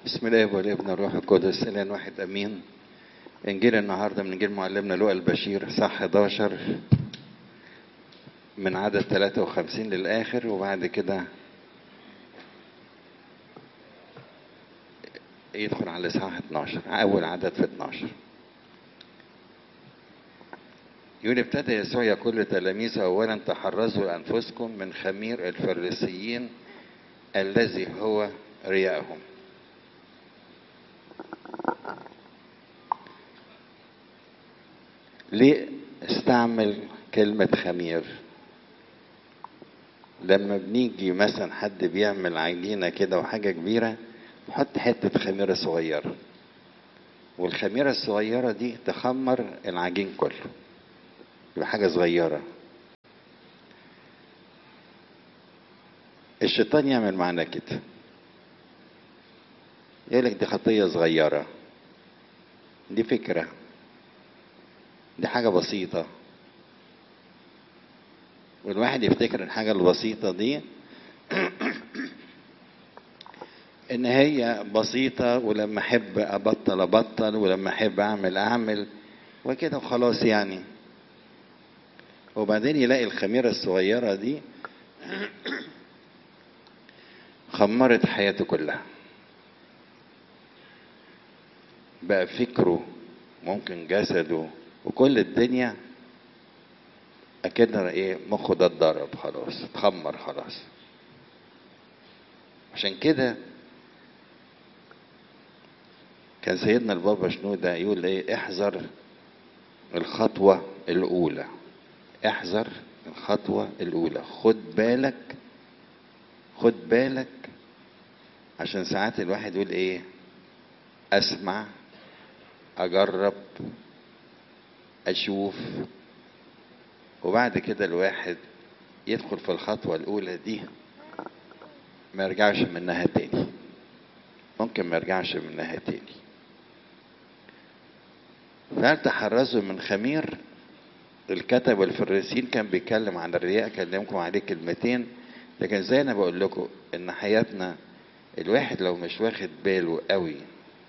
بسم الله والابن والروح القدس الان واحد امين انجيل النهارده من انجيل معلمنا لوقا البشير صح 11 من عدد 53 للاخر وبعد كده يدخل على اصحاح 12 اول عدد في 12 يقول ابتدى يسوع يقول لتلاميذه اولا تحرزوا انفسكم من خمير الفريسيين الذي هو رياءهم ليه استعمل كلمة خمير لما بنيجي مثلا حد بيعمل عجينة كده وحاجة كبيرة نحط حتة خميرة صغيرة والخميرة الصغيرة دي تخمر العجين كله يبقى حاجة صغيرة الشيطان يعمل معنا كده يقول لك دي خطية صغيرة دي فكرة دي حاجة بسيطة والواحد يفتكر الحاجة البسيطة دي ان هي بسيطة ولما احب ابطل ابطل ولما احب اعمل اعمل وكده وخلاص يعني وبعدين يلاقي الخميرة الصغيرة دي خمرت حياته كلها بقى فكره ممكن جسده وكل الدنيا اكن ايه مخه ده اتضرب خلاص اتخمر خلاص عشان كده كان سيدنا البابا شنودة يقول ايه احذر الخطوة الاولى احذر الخطوة الاولى خد بالك خد بالك عشان ساعات الواحد يقول ايه اسمع اجرب اشوف وبعد كده الواحد يدخل في الخطوة الأولى دي ما يرجعش منها تاني ممكن ما يرجعش منها تاني فهل تحرزوا من خمير الكتب والفريسين كان بيتكلم عن الرياء كلمكم عليه كلمتين لكن زي انا بقول لكم ان حياتنا الواحد لو مش واخد باله قوي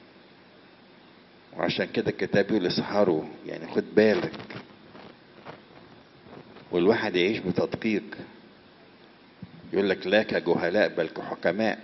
وعشان كده الكتاب يقول اسحروا يعني خد بالك والواحد يعيش بتدقيق يقول لك لا كجهلاء بل كحكماء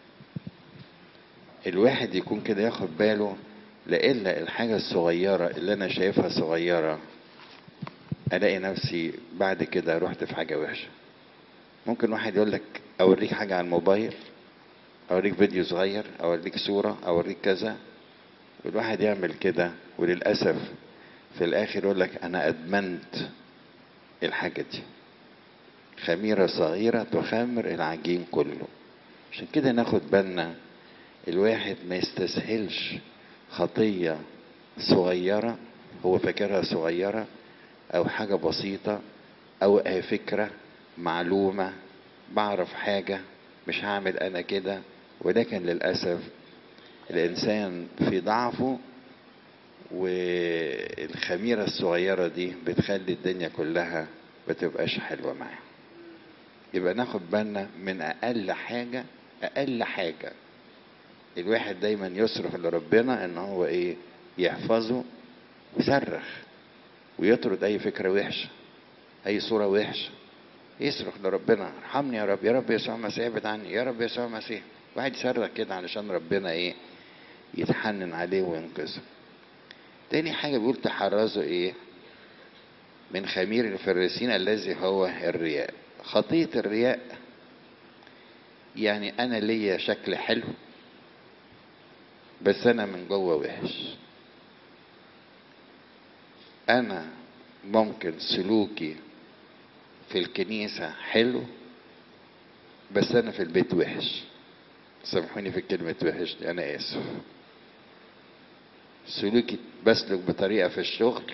الواحد يكون كده ياخد باله لإلا الحاجة الصغيرة اللي أنا شايفها صغيرة ألاقي نفسي بعد كده رحت في حاجة وحشة ممكن واحد يقول لك أوريك حاجة على الموبايل أوريك فيديو صغير أوريك صورة أوريك كذا والواحد يعمل كده وللأسف في الآخر يقول لك أنا أدمنت الحاجة دي خميرة صغيرة تخمر العجين كله عشان كده ناخد بالنا الواحد ما يستسهلش خطية صغيرة هو فاكرها صغيرة أو حاجة بسيطة أو فكرة معلومة بعرف حاجة مش هعمل أنا كده ولكن للأسف الإنسان في ضعفه والخميرة الصغيرة دي بتخلي الدنيا كلها بتبقاش حلوة معاه يبقى ناخد بالنا من أقل حاجة أقل حاجة الواحد دايما يصرخ لربنا ان هو ايه يحفظه ويصرخ ويطرد اي فكرة وحشة اي صورة وحشة يصرخ لربنا ارحمني يا رب يا رب يسوع المسيح ابعد عني يا رب يسوع المسيح واحد يصرخ كده علشان ربنا ايه يتحنن عليه وينقذه تاني حاجة بيقول تحرزوا ايه من خمير الفريسين الذي هو الرياء خطية الرياء يعني انا ليا شكل حلو بس انا من جوه وحش انا ممكن سلوكي في الكنيسة حلو بس انا في البيت وحش سامحوني في كلمة وحش دي انا اسف سلوكي بسلك بطريقة في الشغل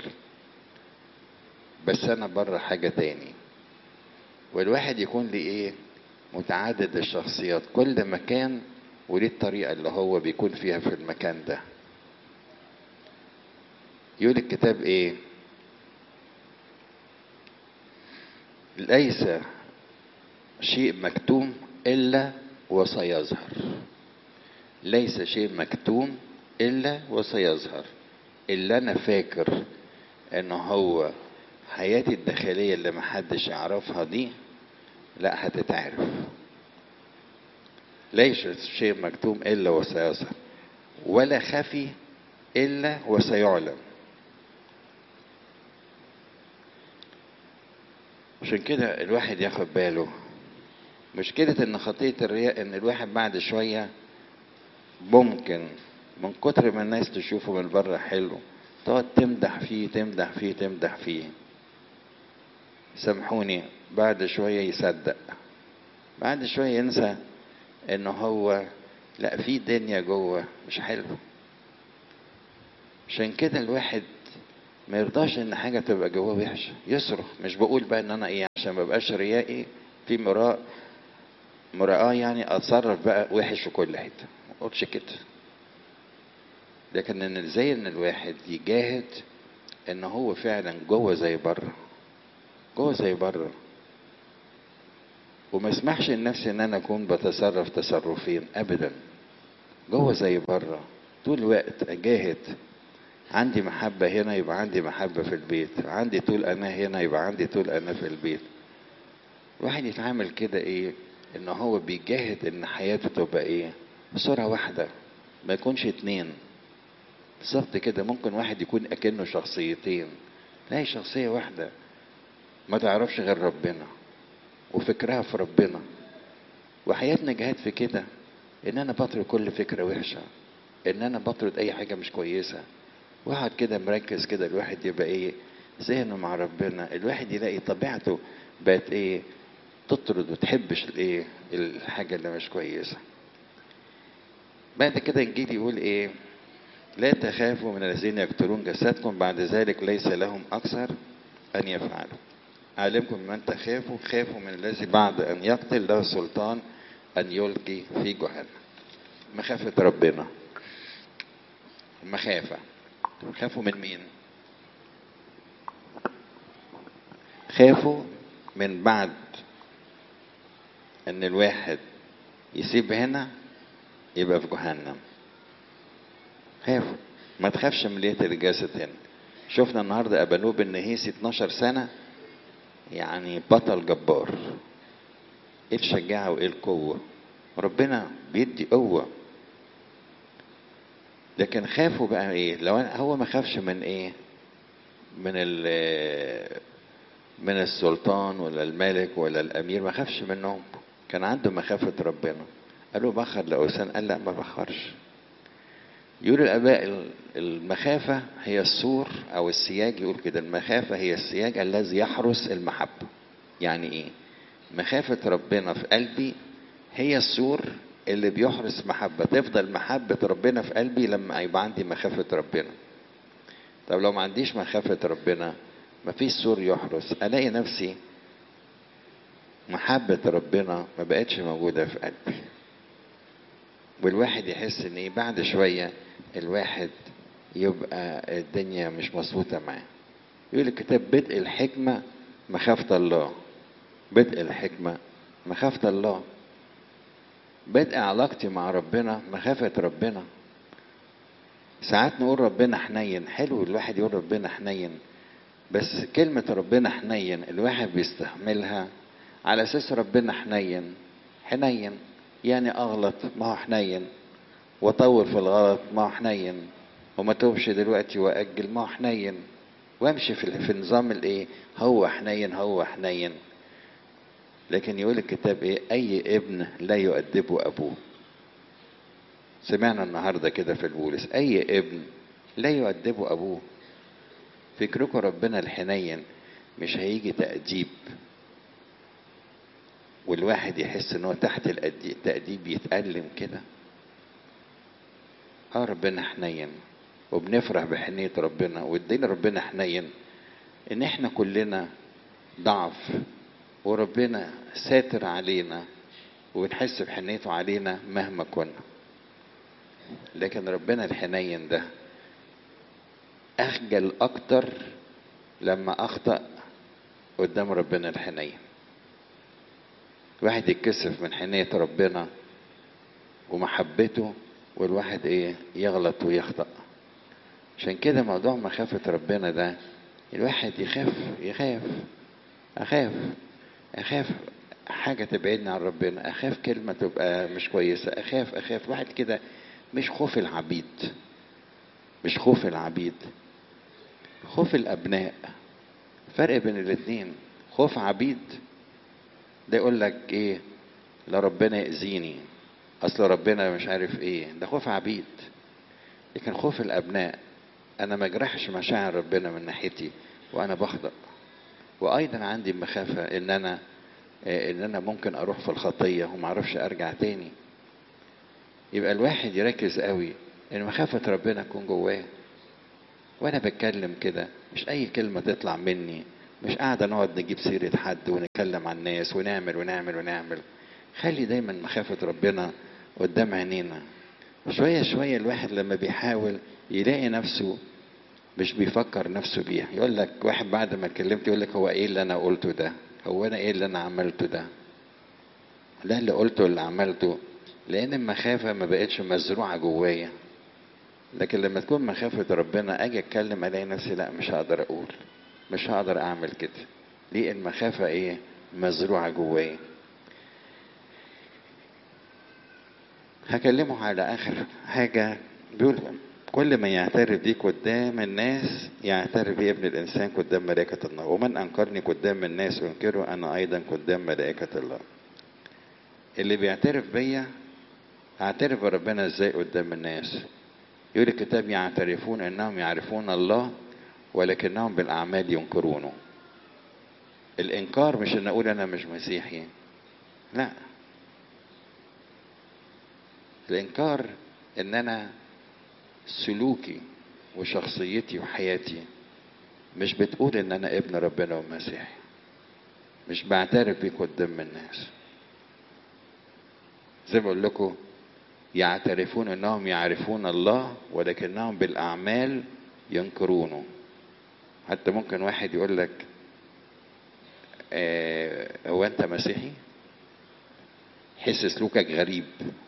بس انا بره حاجة تاني والواحد يكون لي ايه متعدد الشخصيات كل مكان وليه الطريقة اللي هو بيكون فيها في المكان ده يقول الكتاب ايه ليس شيء مكتوم الا وسيظهر ليس شيء مكتوم الا وسيظهر اللي انا فاكر ان هو حياتي الداخليه اللي محدش يعرفها دي لا هتتعرف ليس شيء مكتوم الا وسيظهر ولا خفي الا وسيعلم عشان كده الواحد ياخد باله مشكلة ان خطية الرياء ان الواحد بعد شوية ممكن من كتر ما الناس تشوفه من بره حلو تقعد تمدح فيه تمدح فيه تمدح فيه سامحوني بعد شوية يصدق بعد شوية ينسى ان هو لا في دنيا جوه مش حلوه عشان كده الواحد ما يرضاش ان حاجه تبقى جواه وحشه يصرخ مش بقول بقى ان انا ايه عشان ما بقاش ريائي في مراء مراءة يعني اتصرف بقى وحش في كل حته ما اقولش كده لكن ان ازاي ان الواحد يجاهد ان هو فعلا جوه زي بره جوه زي بره وما اسمحش لنفسي ان انا اكون بتصرف تصرفين ابدا جوه زي بره طول الوقت اجاهد عندي محبة هنا يبقى عندي محبة في البيت عندي طول أنا هنا يبقى عندي طول أنا في البيت الواحد يتعامل كده إيه إن هو بيجاهد إن حياته تبقى إيه بصورة واحدة ما يكونش اتنين بالظبط كده ممكن واحد يكون أكنه شخصيتين لا هي شخصية واحدة ما تعرفش غير ربنا وفكرها في ربنا وحياتنا جهاد في كده ان انا بطرد كل فكره وحشه ان انا بطرد اي حاجه مش كويسه واقعد كده مركز كده الواحد يبقى ايه ذهنه مع ربنا الواحد يلاقي طبيعته بقت ايه تطرد وتحبش الايه الحاجه اللي مش كويسه بعد كده الجيل يقول ايه لا تخافوا من الذين يقتلون جسدكم بعد ذلك ليس لهم اكثر ان يفعلوا أعلمكم من تخافوا خافوا من الذي بعد أن يقتل له سلطان أن يلقي في جهنم مخافة ربنا مخافة خافوا من مين خافوا من بعد ان الواحد يسيب هنا يبقى في جهنم خافوا ما تخافش من ليه الجسد هنا شفنا النهارده ابانوب النهيسي 12 سنه يعني بطل جبار ايه الشجاعه وايه القوه ربنا بيدي قوه لكن خافوا بقى ايه لو أنا هو ما خافش من ايه من ال من السلطان ولا الملك ولا الامير ما خافش منهم كان عنده مخافه ربنا قالوا بخر لاوثان قال لا ما بخرش يقول الاباء المخافه هي السور او السياج يقول كده المخافه هي السياج الذي يحرس المحبه يعني ايه مخافه ربنا في قلبي هي السور اللي بيحرس محبة تفضل محبة ربنا في قلبي لما يبقى عندي مخافة ربنا طب لو ما عنديش مخافة ربنا مفيش سور يحرس ألاقي نفسي محبة ربنا ما بقتش موجودة في قلبي والواحد يحس ان ايه بعد شوية الواحد يبقى الدنيا مش مظبوطة معاه يقول الكتاب بدء الحكمة مخافة الله بدء الحكمة مخافة الله بدء علاقتي مع ربنا مخافة ربنا ساعات نقول ربنا حنين حلو الواحد يقول ربنا حنين بس كلمة ربنا حنين الواحد بيستحملها على أساس ربنا حنين حنين يعني أغلط ما هو حنين وأطول في الغلط ما هو حنين وما توبش دلوقتي وأجل ما هو حنين وامشي في, في نظام الايه هو حنين هو حنين لكن يقول الكتاب ايه اي ابن لا يؤدبه ابوه سمعنا النهارده كده في البولس اي ابن لا يؤدبه ابوه فكركم ربنا الحنين مش هيجي تأديب والواحد يحس ان هو تحت التأديب يتألم كده اه ربنا حنين وبنفرح بحنية ربنا وادينا ربنا حنين ان احنا كلنا ضعف وربنا ساتر علينا وبنحس بحنيته علينا مهما كنا لكن ربنا الحنين ده اخجل اكتر لما اخطأ قدام ربنا الحنين واحد يتكسف من حنية ربنا ومحبته والواحد ايه يغلط ويخطأ عشان كده موضوع مخافة ربنا ده الواحد يخاف يخاف أخاف أخاف حاجة تبعدني عن ربنا أخاف كلمة تبقى مش كويسة أخاف أخاف واحد كده مش خوف العبيد مش خوف العبيد خوف الأبناء فرق بين الاتنين خوف عبيد ده يقول لك ايه لا ربنا يأذيني اصل ربنا مش عارف ايه ده خوف عبيد لكن خوف الابناء انا ما اجرحش مشاعر ربنا من ناحيتي وانا بخطأ وايضا عندي مخافة ان انا آه، ان انا ممكن اروح في الخطية وما اعرفش ارجع تاني يبقى الواحد يركز قوي ان مخافة ربنا تكون جواه وانا بتكلم كده مش اي كلمة تطلع مني مش قاعدة نقعد نجيب سيرة حد ونتكلم عن الناس ونعمل ونعمل ونعمل خلي دايما مخافة ربنا قدام عينينا شوية شوية الواحد لما بيحاول يلاقي نفسه مش بيفكر نفسه بيها يقول لك واحد بعد ما اتكلمت يقول لك هو ايه اللي انا قلته ده هو انا ايه اللي انا عملته ده لا اللي قلته اللي عملته لان المخافة ما بقتش مزروعة جوايا لكن لما تكون مخافة ربنا اجي اتكلم الاقي نفسي لا مش هقدر اقول مش هقدر اعمل كده ليه المخافة ايه مزروعة جوايا هكلمه على اخر حاجة بيقول كل ما يعترف بيك قدام الناس يعترف بي ابن الانسان قدام ملائكة الله ومن انكرني قدام الناس انكره انا ايضا قدام ملائكة الله اللي بيعترف بيا اعترف بربنا ازاي قدام الناس يقول الكتاب يعترفون انهم يعرفون الله ولكنهم بالاعمال ينكرونه الانكار مش ان اقول انا مش مسيحي لا الانكار ان انا سلوكي وشخصيتي وحياتي مش بتقول ان انا ابن ربنا ومسيحي مش بعترف بيه قدام الناس زي ما بقول لكم يعترفون انهم يعرفون الله ولكنهم بالاعمال ينكرونه حتى ممكن واحد يقول لك آه هو انت مسيحي حس سلوكك غريب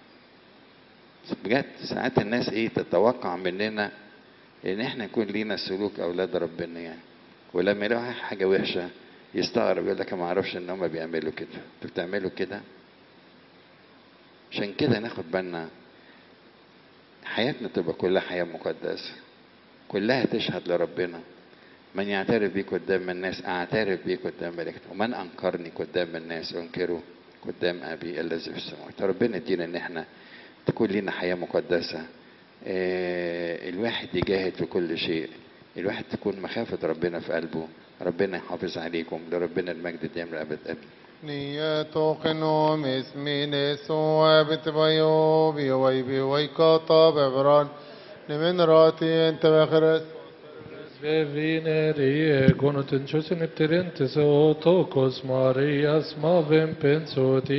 بجد ساعات الناس ايه تتوقع مننا ان احنا يكون لينا سلوك اولاد ربنا يعني ولما يلاقوا حاجه وحشه يستغرب يقول لك ما اعرفش ان هم بيعملوا كده انتوا بتعملوا كده عشان كده ناخد بالنا حياتنا تبقى كلها حياه مقدسه كلها تشهد لربنا من يعترف بيك قدام الناس اعترف بيك قدام ملائكته ومن انكرني قدام الناس انكره قدام ابي الذي في السماوات ربنا يدينا ان احنا تكون لنا حياه مقدسه آه الواحد يجاهد في كل شيء الواحد تكون مخافه ربنا في قلبه ربنا يحافظ عليكم لربنا المجد دائما الابد امين نيتوخنو مسمين سوى بتبايو بيوي بيوي كاتا ببران نمن راتي انت بخرس Svevineri, gonutin čusin iptirintis o tokos Marijas mavim pensoti